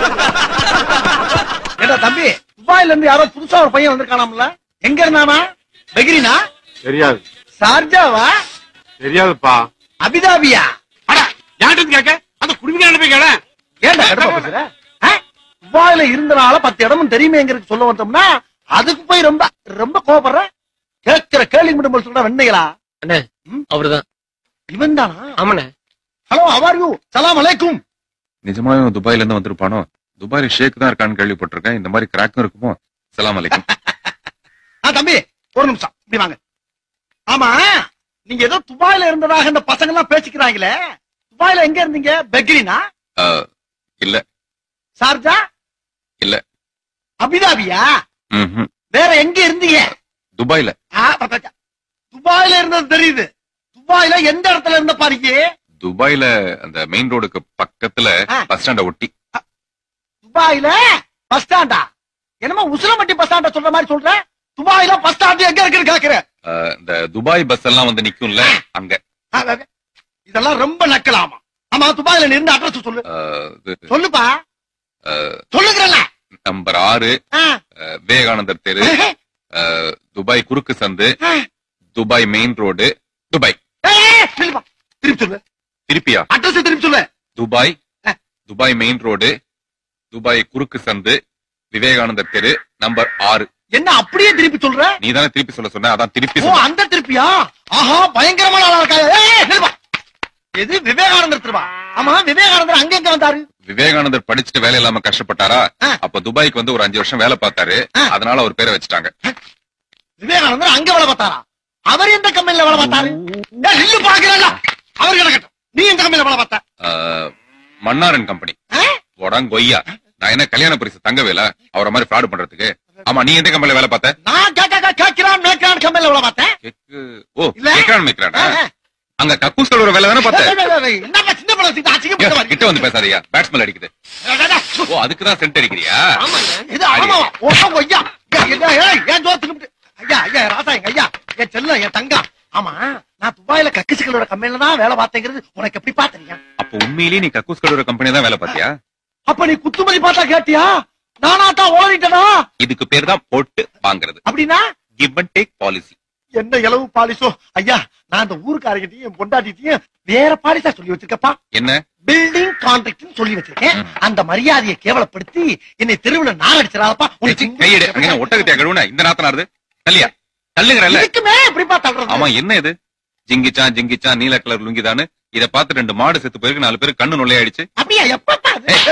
ஏடா தம்பி துபாயில இருந்து யாரோ புதுசா ஒரு பையன் வந்திருக்கானாம்ல எங்க இருந்தானா பெகிரினா தெரியாது சார்ஜாவா தெரியாதுப்பா அபிதாபியா அட யார்கிட்ட கேட்க அந்த குடும்பம் போய் கேள ஏன்டா கடுப்பா பேசுற ஆ? துபாயில இருந்தனால பத்து இடமும் தெரியுமேங்கிறது சொல்ல வந்தோம்னா அதுக்கு போய் ரொம்ப ரொம்ப கோபப்படுற கேட்கிற கேள்வி மட்டும் சொல்ற வெண்ணைகளா அண்ணே ம்? அவர்தான் இவன் தானா ஆமாண்ணே ஹலோ அவர் யூ சலாம் அலைக்கும் நிஜமாவே அவன் துபாயில இருந்து வந்திருப்பானோ துபாயில ஷேக் தான் இருக்கான்னு கேள்விப்பட்டிருக்கேன் இந்த மாதிரி கிராக்கும் இருக்குமோ சலாம் அலைக்கும் ஆ தம்பி ஒரு நிமிஷம் இப்படி வாங்க ஆமா நீங்க ஏதோ துபாயில இருந்ததாக இந்த பசங்க எல்லாம் பேசிக்கிறாங்களே துபாயில எங்க இருந்தீங்க பெக்ரினா அஹ், இல்ல சார்ஜா இல்ல. அபிதாபியா ம்ஹும். வேற எங்க இருந்தீங்க துபாயில ஆ, பாத்தா. துபாயில இருந்தது தெரியுது துபாயில எந்த இடத்துல இருந்த பாருங்க துபாயில அந்த மெயின் ரோடுக்கு பக்கத்துல ஆ. பஸ் ஸ்டாண்ட ஒட்டி துபாயில பஸ் ஸ்டாண்டா என்னமோ உசிலம்பட்டி பஸ் ஸ்டாண்ட சொல்ற மாதிரி சொல்ற துபாயில பஸ் ஸ்டாண்ட் எங்க இருக்குன்னு கேக்குற அஹ், இந்த துபாய் பஸ் எல்லாம் வந்து நிக்கும்ல அங்க ஆ, ஆ, ஆ. இதெல்லாம் ரொம்ப நக்கலாமா ஆமா துபாயில நீ இருந்த அட்ரஸ் சொல்லு அஹ், இது, சொல்லுப்பா அஹ், சொல்லுகிறல்ல நம்பர் ஆறு ஆ. அஹ், விவேகானந்தர் தெரு அஹ், துபாய் குறுக்கு சந்து ஆ. துபாய் மெயின் ரோடு துபாய் ஏய், ஏய், நில்லுப்பா. திருப்பி சொல்லு திருப்பியா அட்ரஸ் திருப்பி சொல்லு துபாய் ஆ. துபாய் மெயின் ரோடு துபாய் குறுக்கு சந்து விவேகானந்தர் தெரு நம்பர் ஆறு என்ன அப்படியே திருப்பி சொல்ற நீ தானே திருப்பி சொல்ல சொன்ன அதான் திருப்பி ஓ சொன்ன அந்த திருப்பியா ஆஹா பயங்கரமான ஆளா இருக்கா ஏய், ஏய், நில்லுப்பா. எது விவேகானந்தர் திருவா ஆமா விவேகானந்தர் அங்க எங்க வந்தாரு விவேகானந்தர் படிச்சுட்டு வேலை இல்லாம கஷ்டப்பட்டாரா ஆ. அப்ப துபாய்க்கு வந்து ஒரு அஞ்சு வருஷம் வேலை பார்த்தாரு ஆ. அதனால அவர் பேரை வச்சுட்டாங்க விவேகானந்தர் அங்க வேலை பார்த்தாரா அவர் எந்த கம்பெனில வேலை பார்த்தாரு ஏய், நில்லு பாக்குறல அவர் கிடக்கட்டும் நீ எந்த கம்பெனில வேலை பார்த்த ஆஹ், மன்னாரன் கம்பெனி ஆ? கொய்யா நான் என்ன கல்யாண பரிசு தங்கவேல அவரை மாதிரி ஃப்ராட் பண்றதுக்கு ஆமா நீ எந்த கம்பெனில வேலை பார்த்த நான் கேட்க கேட்கிறான் மேற்கிறான் கம்பெனில வேலை பார்த்தேன் கேக்கு ஓ இல்ல. கேட்கறான் மேய்க்கிறானா ஆ, ஆ. அங்க கக்கூஸ் கழுவுற வேலை தானே பார்த்த ஏய், ஏய், ஏய், என்னப்பா சின்ன பழம் ஏய், அசிங்கப்பட்ட மாதிரி கிட்ட வந்து பேசாதயா பேட்ஸ்மேன் அடிக்குது ஓ அதுக்குதான் சென்ட் அடிக்கிறியா இது ஆமா ஓ ஐயா என்ன ஏய் ஏன் ஜோத்துக்கு ஐயா ஐயா ராசா எங்க ஐயா என் செல்லம் என் தங்கம் ஆமா நான் துபாயில கக்கிசுகளோட கம்பெனில தான் வேலை பார்த்தேங்கிறது உனக்கு எப்படி பாத்தீங்க அப்ப உண்மையிலேயே நீ கக்கூஸ் கழுவுற கம்பெனி தான் வேலை பார்த்தியா அப்ப நீ குத்துமதி பார்த்தா கேட்டியா நானா தான் ஓடிட்டனா இதுக்கு பேர் தான் போட்டு வாங்குறது அப்படின்னா கிவ் அண்ட் டேக் பாலிசி என்ன இளவு பாலிசோ ஐயா நான் அந்த ஊருக்காரகிட்டையும் என் பொண்டாட்டிட்டையும் வேற பாலிசா சொல்லி வச்சிருக்கப்பா என்ன பில்டிங் கான்ட்ராக்ட் சொல்லி வச்சிருக்கேன் அந்த மரியாதையை கேவலப்படுத்தி என்னை தெருவுல நான் அடிச்சிடாதப்பா ஏச்சி, கையெடு அங்க என்ன ஒட்டகத்தையா கழுவுன இந்த நாத்தனாருது தள்ளியா தள்ளுங்கிறல்ல இதுக்குமே எப்படிப்பா தள்ளுறது ஆமா என்ன இது ஜிங்கிச்சான் ஜிங்கிச்சான் நீல கலர் லுங்கிதான்னு இத பார்த்து ரெண்டு மாடு செத்து போயிருக்கு நாலு பேருக்கு கண்ணு நொல்லையாயிடுச்சு அப்படியா எப்பப்பா அது? ஏய்,